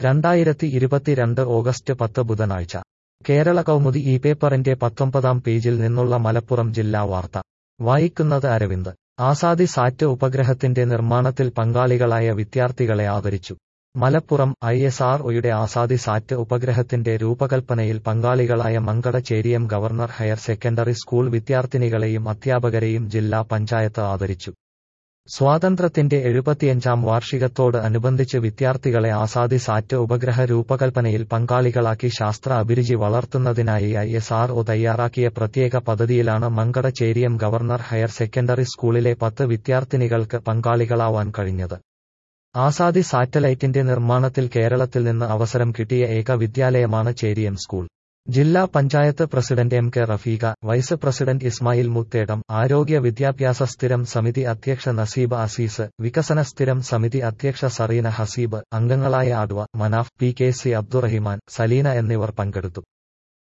രണ്ടായിരത്തി ഇരുപത്തിരണ്ട് ഓഗസ്റ്റ് പത്ത് ബുധനാഴ്ച കേരള കൗമുദി ഈ പേപ്പറിന്റെ പത്തൊമ്പതാം പേജിൽ നിന്നുള്ള മലപ്പുറം ജില്ലാ വാർത്ത വായിക്കുന്നത് അരവിന്ദ് ആസാദി സാറ്റ് ഉപഗ്രഹത്തിന്റെ നിർമ്മാണത്തിൽ പങ്കാളികളായ വിദ്യാർത്ഥികളെ ആദരിച്ചു മലപ്പുറം ഐ എസ് ആർ ഒയുടെ ആസാദി സാറ്റ് ഉപഗ്രഹത്തിന്റെ രൂപകൽപ്പനയിൽ പങ്കാളികളായ Mankada Cheriyam governor higher secondary school വിദ്യാർത്ഥിനികളെയും അധ്യാപകരെയും ജില്ലാ പഞ്ചായത്ത് ആദരിച്ചു സ്വാതന്ത്ര്യത്തിന്റെ എഴുപത്തിയഞ്ചാം വാർഷികത്തോട് അനുബന്ധിച്ച് വിദ്യാർത്ഥികളെ ആസാദി സാറ്റ് ഉപഗ്രഹ രൂപകൽപ്പനയിൽ പങ്കാളികളാക്കി ശാസ്ത്ര അഭിരുചി വളർത്തുന്നതിനായി ഐ എസ് ആർ ഒ തയ്യാറാക്കിയ പ്രത്യേക പദ്ധതിയിലാണ് Mankada Cheriyam governor higher secondary സ്കൂളിലെ പത്ത് വിദ്യാർത്ഥിനികൾക്ക് പങ്കാളികളാവാൻ കഴിഞ്ഞത് ആസാദി സാറ്റലൈറ്റിന്റെ നിർമ്മാണത്തിൽ കേരളത്തിൽ നിന്ന് അവസരം കിട്ടിയ ഏക വിദ്യാലയമാണ് ചേരിയം സ്കൂൾ ജില്ലാ panchayat president M K Rafeeqa vice president Ismail Muthedam ആരോഗ്യ വിദ്യാഭ്യാസ സ്ഥിരം സമിതി അധ്യക്ഷ നസീബ് അസീസ് വികസന സ്ഥിരം സമിതി അധ്യക്ഷ സറീന ഹസീബ് അംഗങ്ങളായ adv Manaf P K C Abdurahiman Saleena എന്നിവർ പങ്കെടുത്തു